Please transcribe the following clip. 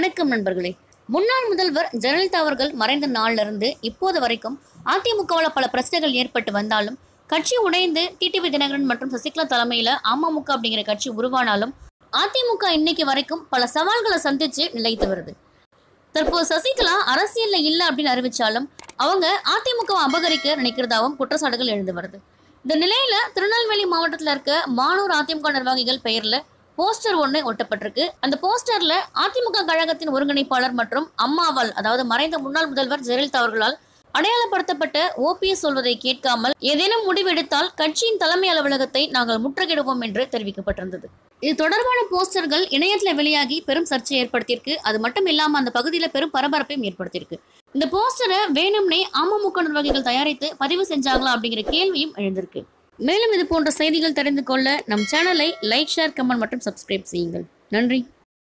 வணக்கம் நண்பர்களே முன்னாள் முதல்வர் ஜெயலலிதா அவர்கள் மறைந்த நாள்ல இருந்து இப்போது வரைக்கும் அதிமுகவில் பல பிரச்சனைகள் ஏற்பட்டு வந்தாலும் கட்சி உடைந்து டிடிவி தினகரன் மற்றும் சசிகலா தலைமையில அமமுக அப்படிங்கிற கட்சி உருவானாலும் அதிமுக இன்னைக்கு வரைக்கும் பல சவால்களை சந்திச்சு நிலைத்து வருது தற்போது சசிகலா அரசியல்ல இல்ல அப்படின்னு அறிவிச்சாலும் அவங்க அதிமுகவை அபகரிக்க நினைக்கிறதாவும் குற்றச்சாட்டுகள் எழுந்து வருது இந்த நிலையில திருநெல்வேலி மாவட்டத்துல இருக்க மானூர் அதிமுக நிர்வாகிகள் பெயர்ல போஸ்டர் ஒன்று ஒட்டப்பட்டிருக்கு அந்த போஸ்டர்ல அதிமுக கழகத்தின் ஒருங்கிணைப்பாளர் மற்றும் அம்மாவால் அதாவது மறைந்த முன்னாள் முதல்வர் ஜெயலலிதா அவர்களால் அடையாளப்படுத்தப்பட்ட ஓபிஎஸ் சொல்வதை கேட்காமல் ஏதேனும் முடிவெடுத்தால் கட்சியின் தலைமை அலுவலகத்தை நாங்கள் முற்றுகையிடுவோம் என்று தெரிவிக்கப்பட்டிருந்தது இது தொடர்பான போஸ்டர்கள் இணையத்துல வெளியாகி பெரும் சர்ச்சை ஏற்படுத்தியிருக்கு அது மட்டும் இல்லாம அந்த பகுதியில பெரும் பரபரப்பையும் ஏற்படுத்தியிருக்கு இந்த போஸ்டரை வேணும்னே அமமுக நிர்வாகிகள் தயாரித்து பதிவு செஞ்சாங்களா அப்படிங்கிற கேள்வியும் எழுந்திருக்கு மேலும் இது போன்ற செய்திகள் தெரிந்து கொள்ள நம் சேனலை லைக் ஷேர் கமெண்ட் மற்றும் சப்ஸ்கிரைப் செய்யுங்கள் நன்றி